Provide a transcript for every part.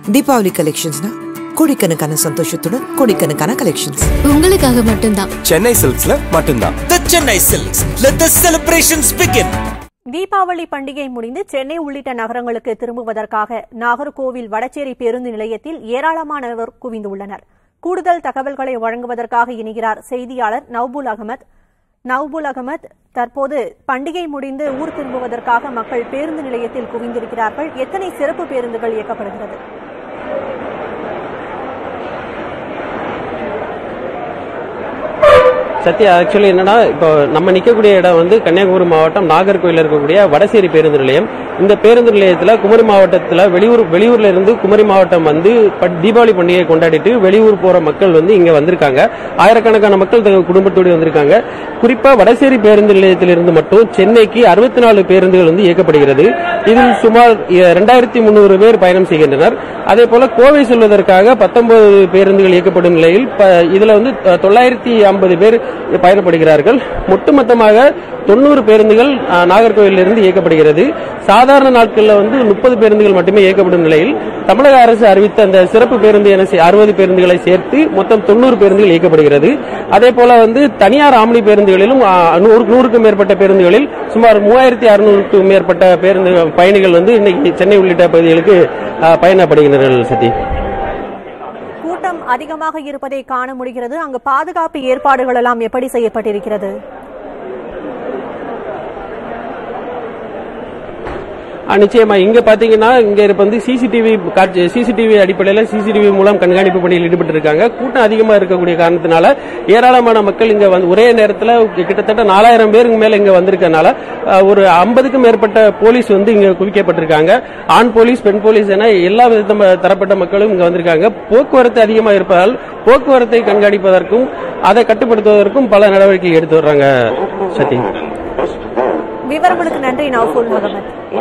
தீபாவளி கலெக்ஷன்ஸ்னா கோடிக்கணக்கான சந்தோஷத்துடன் கோடிக்கணக்கான கலெக்ஷன்ஸ் உங்களுக்காக மட்டும்தான் சென்னை சில்க்ஸ்ல மட்டும்தான் The Chennai Silks. Let the celebrations begin. Deepavali பண்டிகை முடிந்து சென்னை உள்ளிட்ட நகரங்களுக்கு திரும்புவதற்காக நாகர்கோவில் வடச்சேரி பேருந்து நிலையத்தில் ஏராளமானவர் குவிந்துள்ளனர் கூடுதல் தகவல்களை வழங்குவதற்காக இணைகிறார் செய்தியாளர் நவ்புல் அகமத் நவ்புல் அகமத் தற்போது பண்டிகை முடிந்து ஊர் திரும்புவதற்காக மக்கள் பேருந்து நிலையத்தில் குவிந்திருக்கிறார்கள் எத்தனை சிறப்பு பேருந்துகள் இயக்கப்படுகிறது சத்யா ஆக்சுவலி என்னன்னா இப்போ நம்ம நிக்கக்கூடிய இடம் வந்து கன்னியாகுமரி மாவட்டம் நாகர்கோயில் இருக்கக்கூடிய வடசேரி பேருந்து நிலையம் இந்த பேருந்து நிலையத்துல குமரி மாவட்டத்துல வெளியூர் வெளியூர்ல இருந்து குமரி மாவட்டம் வந்து ப- தீபாவளி பண்டிகையை கொண்டாடிட்டு வெளியூர் போற மக்கள் வந்து இங்க வந்திருக்காங்க ஆயிரக்கணக்கான மக்கள் தங்கள் குடும்பத்தோடு வந்திருக்காங்க குறிப்பா வடசேரி பேருந்து நிலையத்திலிருந்து மட்டும் சென்னைக்கு அறுபத்தி நாலு பேருந்துகள் வந்து இயக்கப்படுகிறது இதில் சுமார் இரண்டாயிரத்தி முன்னூறு பேர் பயணம் செய்கின்றனர் அதே போல கோவை செல்வதற்காக பத்தொன்பது பேருந்துகள் இயக்கப்படும் நிலையில் ப- இதுல வந்து அஹ், தொள்ளாயிரத்தி ஐம்பது பேர் பயணப்படுகிறார்கள் ஒட்டுமொத்தமாக தொண்ணூறு பேருந்துகள் அஹ், நாகர்கோவிலிருந்து இயக்கப்படுகிறது சாதாரண நாட்களில் வந்து முப்பது பேருந்துகள் மட்டுமே இயக்கப்படும் நிலையில் தமிழக அரசு அறிவித்த அந்த சிறப்பு பேருந்து என அறுபது பேருந்துகளை சேர்த்து மொத்தம் தொண்ணூறு பேருந்துகள் இயக்கப்படுகிறது அதே போல வந்து தனியார் ஆம்னி பேருந்துகளிலும் அஹ், நூறு நூறுக்கும் மேற்பட்ட பேருந்துகளில் சுமார் மூவாயிரத்தி அறுநூறுக்கும் மேற்பட்ட பேருந்து பயணிகள் வந்து இன்னைக்கு சென்னை உள்ளிட்ட பகுதிகளுக்கு அஹ், பயணப்படுகின்றனர் சதி கூட்டம் அதிகமாக இருப்பதை காண முடிகிறது அங்கு பாதுகாப்பு ஏற்பாடுகள் எல்லாம் எப்படி செய்யப்பட்டிருக்கிறது ஆ, நிச்சயமா இங்க பாத்தீங்கன்னா இங்க இப்ப வந்து சிசிடிவி சிசிடிவி அடிப்படையில சிசிடிவி மூலம் கண்காணிப்பு பணியில் ஈடுபட்டு இருக்காங்க கூட்டம் அதிகமா இருக்கக்கூடிய காரணத்தினால ஏராளமான மக்கள் இங்க வந்து ஒரே நேரத்துல கிட்டத்தட்ட நாலாயிரம் பேருக்கு மேல இங்க வந்திருக்கனால அ, ஒரு ஐம்பதுக்கும் மேற்பட்ட போலீஸ் வந்து இங்க குவிக்கப்பட்டிருக்காங்க ஆண் போலீஸ் பெண் போலீஸ் என எல்லா வித தரப்பட்ட மக்களும் இங்க வந்திருக்காங்க போக்குவரத்து அதிகமா இருப்பதால் போக்குவரத்தை கண்காணிப்பதற்கும் அதை கட்டுப்படுத்துவதற்கும் பல நடவடிக்கை எடுத்து வர்றாங்க சத்தி விவரங்களுக்கு நன்றி நவ்ஃபுல் முகமது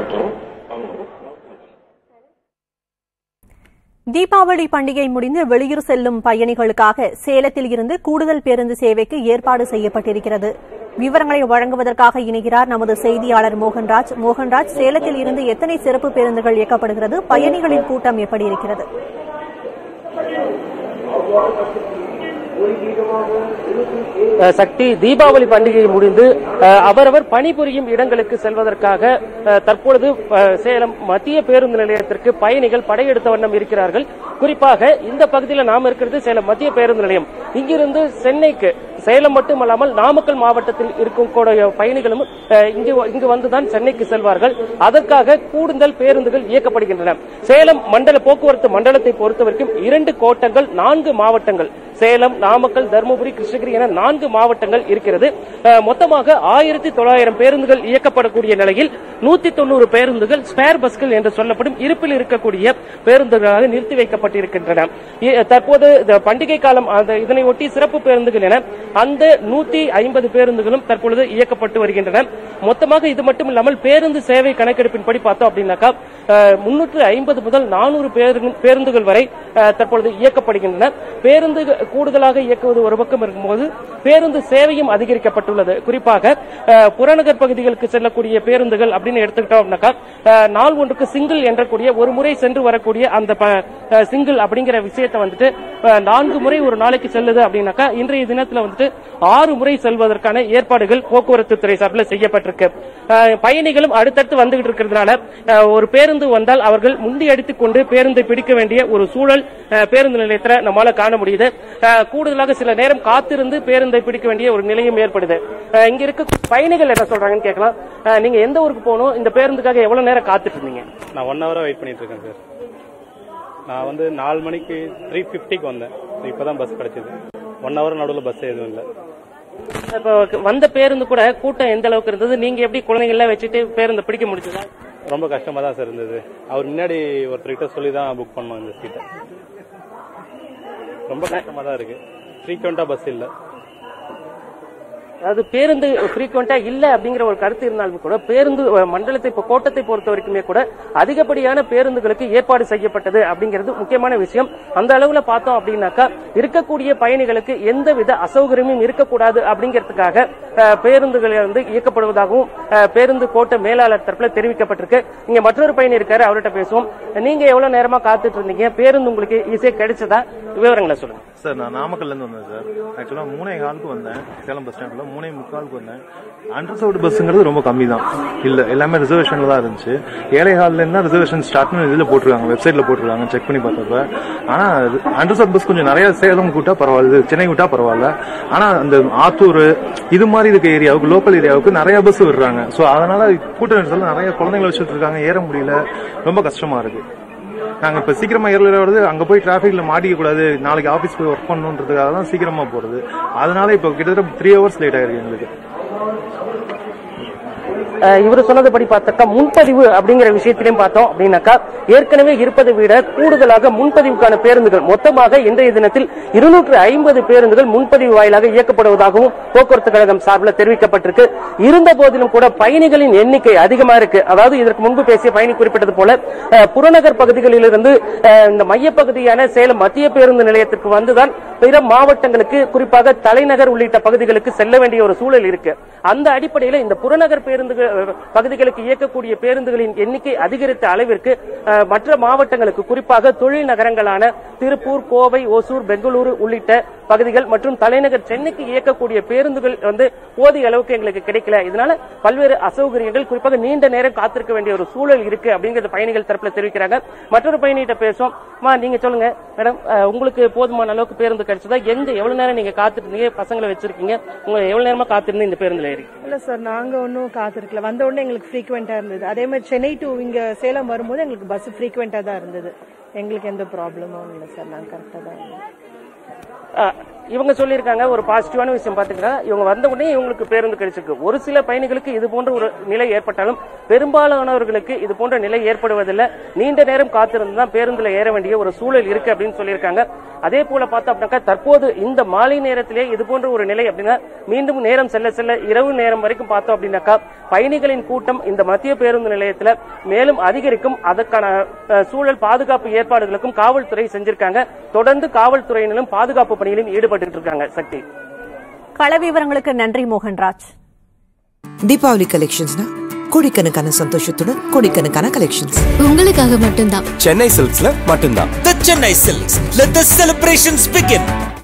தீபாவளி பண்டிகை முடிந்து வெளியூர் செல்லும் பயணிகளுக்காக சேலத்தில் இருந்து கூடுதல் பேருந்து சேவைக்கு ஏற்பாடு செய்யப்பட்டிருக்கிறது விவரங்களை வழங்குவதற்காக இணைகிறார் நமது செய்தியாளர் மோகன்ராஜ் மோகன்ராஜ் சேலத்தில் இருந்து எத்தனை சிறப்பு பேருந்துகள் இயக்கப்படுகிறது பயணிகளின் கூட்டம் எப்படி இருக்கிறது அஹ் சக்தி தீபாவளி பண்டிகை முடிந்து அஹ், அவரவர் பணிபுரியும் இடங்களுக்கு செல்வதற்காக அஹ், தற்பொழுது அஹ், சேலம் மத்திய பேருந்து நிலையத்திற்கு பயணிகள் படையெடுத்த வண்ணம் இருக்கிறார்கள் குறிப்பாக இந்த பகுதியில் நாம் இருக்கிறது சேலம் மத்திய பேருந்து நிலையம் இங்கிருந்து சென்னைக்கு சேலம் மட்டுமல்லாமல் நாமக்கல் மாவட்டத்தில் இருக்கும் கூடிய பயணிகளும் அஹ், இங்கு இங்கு வந்துதான் சென்னைக்கு செல்வார்கள் அதற்காக கூடுதல் பேருந்துகள் இயக்கப்படுகின்றன சேலம் மண்டல போக்குவரத்து மண்டலத்தை பொறுத்தவரைக்கும் இரண்டு கோட்டங்கள் நான்கு மாவட்டங்கள் சேலம் நாமக்கல் தருமபுரி கிருஷ்ணகிரி என நான்கு மாவட்டங்கள் இருக்கிறது அஹ், மொத்தமாக ஆயிரத்தி தொள்ளாயிரம் பேருந்துகள் இயக்கப்படக்கூடிய நிலையில் நூத்தி தொண்ணூறு பேருந்துகள் ஸ்பேர் பஸ்கள் என்று சொல்லப்படும் இருப்பில் இருக்கக்கூடிய பேருந்துகளாக நிறுத்தி வைக்கப்பட்டிருக்கின்றன இ- தற்போது இந்த பண்டிகை காலம் அந்த இதனை ஒட்டி சிறப்பு பேருந்துகள் என அந்த நூத்தி ஐம்பது பேருந்துகளும் தற்பொழுது இயக்கப்பட்டு வருகின்றன மொத்தமாக இது மட்டும் இல்லாமல் பேருந்து சேவை கணக்கெடுப்பின்படி பார்த்தோம் அப்படின்னாக்கா முன்னூற்று ஐம்பது முதல் நானூறு பேருந்துகள் வரை அஹ், தற்பொழுது இயக்கப்படுகின்றன பேருந்து கூடுதலாக இயக்குவது ஒரு பக்கம் இருக்கும்போது பேருந்து சேவையும் அதிகரிக்கப்பட்டுள்ளது குறிப்பாக அஹ், புறநகர் பகுதிகளுக்கு செல்லக்கூடிய பேருந்துகள் அப்படின்னு எடுத்துக்கிட்டோம்னாக்கா அஹ், நாள் ஒன்றுக்கு சிங்கிள் என்றக்கூடிய ஒரு முறை சென்று வரக்கூடிய அந்த சிங்கிள் அப்படிங்கிற விஷயத்தை வந்துட்டு அஹ், நான்கு முறை ஒரு நாளைக்கு செல்லுது அப்படின்னாக்கா இன்றைய தினத்துல வந்துட்டு ஆறு முறை செல்வதற்கான ஏற்பாடுகள் போக்குவரத்து துறை சார்பில் செய்யப்பட்டிருக்கு அஹ், பயணிகளும் அடுத்தடுத்து வந்துகிட்டு இருக்கிறதுனால அஹ், ஒரு பேருந்து வந்தால் அவர்கள் முந்தி அடித்துக் கொண்டு பேருந்தை பிடிக்க வேண்டிய ஒரு சூழல் அஹ், பேருந்து நிலையத்தில் நம்மால காண முடியுது அஹ், கூடுதலாக சில நேரம் காத்திருந்து பேருந்தை பிடிக்க வேண்டிய ஒரு நிலையும் ஏற்படுது அஹ், இங்க இருக்க பயணிகள் என்ன சொல்றாங்கன்னு கேட்கலாம் அஹ், நீங்க எந்த ஊருக்கு போகணும் இந்த பேருந்துக்காக எவ்வளவு நேரம் காத்துட்டு இருந்தீங்க நான் ஒன் ஹவராக வெயிட் பண்ணிட்டு இருக்கேன் சார் நான் வந்து நாலு மணிக்கு த்ரீ ஃபிஃப்டிக்கு வந்தேன் இப்போ தான் பஸ் கிடைச்சது ஒன் ஹவர் நடுவில் பஸ் எதுவும் இல்லை இப்ப வந்த பேருந்து கூட கூட்டம் எந்த அளவுக்கு இருந்தது நீங்க எப்படி குழந்தைங்கள வச்சுட்டு பேருந்தை பிடிக்க முடிஞ்சதா ரொம்ப கஷ்டமாக தான் சார் இருந்தது அவர் முன்னாடி ஒருத்தர்கிட்ட சொல்லி தான் புக் பண்ணோம் இந்த சீட்டை ரொம்ப கஷ்டமாக தான் இருக்கு ஃப்ரீக்வெண்ட்டாக பஸ் இல்லை அதாவது பேருந்து ஃப்ரீக்வெண்டா இல்ல அப்படிங்கிற ஒரு கருத்து இருந்தாலும் கூட பேருந்து அஹ், மண்டலத்தை இப்போ கோட்டத்தை பொறுத்த வரைக்குமே கூட அதிகப்படியான பேருந்துகளுக்கு ஏற்பாடு செய்யப்பட்டது அப்படிங்கிறது முக்கியமான விஷயம் அந்த அளவுல பார்த்தோம் அப்படின்னாக்கா இருக்கக்கூடிய பயணிகளுக்கு எந்தவித அசௌகரியமும் இருக்கக்கூடாது அப்படிங்கிறதுக்காக அஹ், பேருந்துகள் வந்து இயக்கப்படுவதாகவும் அஹ், பேருந்து கோட்ட மேலாளர் தரப்புல தெரிவிக்கப்பட்டிருக்கு இங்க மற்றொரு பயணி இருக்காரு அவர்கிட்ட பேசுவோம் நீங்க எவ்வளவு நேரமா காத்துட்டு இருந்தீங்க பேருந்து உங்களுக்கு ஈஸியா கிடைச்சதா விவரங்களை சொல்லுங்க சார் நான் நாமக்கல்ல இருந்து வந்தேன் சார் ஆக்சுவலா மூணே காலுக்கு வந்தேன் சேலம் பஸ் ஸ்டாண்ட்ல மூணே முக்காலுக்கு வந்தேன் அன்ரிசர்வ்டு பஸ்ங்கிறது ரொம்ப கம்மி தான் இல்ல எல்லாமே ரிசர்வேஷன்ல தான் இருந்துச்சு ஏழை ஹால்ல இருந்தா ரிசர்வேஷன் ஸ்டார்ட்னு இதுல போட்டிருக்காங்க வெப்சைட்ல போட்டிருக்காங்க செக் பண்ணி பார்த்தப்ப ஆனா அன்ரிசர்வ் பஸ் கொஞ்சம் நிறைய சேலம் கூட்டா பரவாயில்ல சென்னை விட்டா பரவாயில்ல ஆனா அந்த ஆத்தூர் இது மாதிரி இருக்க ஏரியாவுக்கு லோக்கல் ஏரியாவுக்கு நிறைய பஸ் விடுறாங்க சோ அதனால கூட்ட நெரிசல் நிறைய குழந்தைங்களை வச்சுட்டு இருக்காங்க ஏற முடியல ரொம்ப கஷ்டமா இருக்கு நாங்க இப்ப சீக்கிரமா ஏறல வருது அங்க போய் டிராபிக்ல மாட்டிக்க கூடாது நாளைக்கு ஆபீஸ் போய் ஒர்க் பண்ணணுன்றதுக்காக தான் சீக்கிரமா போறது அதனால இப்ப கிட்டத்தட்ட த்ரீ ஹவர்ஸ் லேட் ஆயிருக்கு எங்களுக்கு அஹ் இவர் சொன்னதுபடி பார்த்தாக்கா முன்பதிவு அப்படிங்கிற விஷயத்திலையும் பார்த்தோம் அப்படின்னாக்கா ஏற்கனவே இருப்பதை விட கூடுதலாக முன்பதிவுக்கான பேருந்துகள் மொத்தமாக இன்றைய தினத்தில் இருநூற்று ஐம்பது பேருந்துகள் முன்பதிவு வாயிலாக இயக்கப்படுவதாகவும் போக்குவரத்து கழகம் சார்பில் தெரிவிக்கப்பட்டிருக்கு இருந்த போதிலும் கூட பயணிகளின் எண்ணிக்கை அதிகமா இருக்கு அதாவது இதற்கு முன்பு பேசிய பயணி குறிப்பிட்டது போல அஹ், புறநகர் பகுதிகளிலிருந்து அஹ், இந்த மையப்பகுதியான சேலம் மத்திய பேருந்து நிலையத்திற்கு வந்துதான் பிற மாவட்டங்களுக்கு குறிப்பாக தலைநகர் உள்ளிட்ட பகுதிகளுக்கு செல்ல வேண்டிய ஒரு சூழல் இருக்கு அந்த அடிப்படையில் இந்த புறநகர் பேருந்துகள் அஹ், பகுதிகளுக்கு இயக்கக்கூடிய பேருந்துகளின் எண்ணிக்கை அதிகரித்த அளவிற்கு அஹ், மற்ற மாவட்டங்களுக்கு குறிப்பாக தொழில் நகரங்களான திருப்பூர் கோவை ஓசூர் பெங்களூரு உள்ளிட்ட பகுதிகள் மற்றும் தலைநகர் சென்னைக்கு இயக்கக்கூடிய பேருந்துகள் வந்து போதிய அளவுக்கு எங்களுக்கு கிடைக்கல இதனால பல்வேறு அசௌகரியங்கள் குறிப்பாக நீண்ட நேரம் காத்திருக்க வேண்டிய ஒரு சூழல் இருக்கு அப்படிங்கறது பயணிகள் தரப்புல தெரிவிக்கிறாங்க மற்றொரு பயணிகிட்ட பேசுவோம் அம்மா, நீங்க சொல்லுங்க மேடம் அஹ், உங்களுக்கு போதுமான அளவுக்கு பேருந்து கிடைச்சதா எங்க எவ்வளவு நேரம் நீங்க காத்துட்டு இருந்தீங்க பசங்களை வச்சிருக்கீங்க உங்க எவ்வளவு நேரமா காத்திருந்து இந்த பேருந்துல ஏறி இல்ல சார் நாங்க ஒன்றும் காத்திருக்கல வந்த உடனே எங்களுக்கு ஃப்ரீக்வெண்டா இருந்தது அதே மாதிரி சென்னை டு இங்க சேலம் வரும்போது எங்களுக்கு பஸ் ஃப்ரீக்வெண்டா தான் இருந்தது எங்களுக்கு எந்த ப்ராப்ளமும் இல்லை சார் நாங்க கரெக்டா தான் இருந்தோம் அஹ், இவங்க சொல்லியிருக்காங்க ஒரு பாசிட்டிவான விஷயம் பாத்தீங்கன்னா இவங்க வந்த உடனே இவங்களுக்கு பேருந்து கிடைச்சிருக்கு ஒரு சில பயணிகளுக்கு இது போன்ற ஒரு நிலை ஏற்பட்டாலும் பெரும்பாலானவர்களுக்கு இது போன்ற நிலை ஏற்படுவதில்லை நீண்ட நேரம் காத்திருந்து தான் பேருந்துல ஏற வேண்டிய ஒரு சூழல் இருக்கு அப்படின்னு சொல்லியிருக்காங்க அதே போல பார்த்தோம் அப்படின்னாக்கா தற்போது இந்த மாலை நேரத்திலே இது போன்ற ஒரு நிலை அப்படின்னா மீண்டும் நேரம் செல்ல செல்ல இரவு நேரம் வரைக்கும் பார்த்தோம் அப்படின்னாக்கா பயணிகளின் கூட்டம் இந்த மத்திய பேருந்து நிலையத்துல மேலும் அதிகரிக்கும் அதற்கான அஹ், சூழல் பாதுகாப்பு ஏற்பாடுகளுக்கும் காவல்துறை செஞ்சிருக்காங்க தொடர்ந்து காவல்துறையினரும் பாதுகாப்பு பணியிலும் ஈடுபட்டு இருக்காங்க சக்தி கள விவரங்களுக்கு நன்றி மோகன்ராஜ் தீபாவளி கலெக்ஷன்ஸ்னா கோடிக்கணக்கான சந்தோஷத்துடன் கோடிக்கணக்கான கலெக்ஷன்ஸ் உங்களுக்காக மட்டும்தான் சென்னை சில்க்ஸ்ல மட்டும்தான் The Chennai Silks. Let the celebrations begin.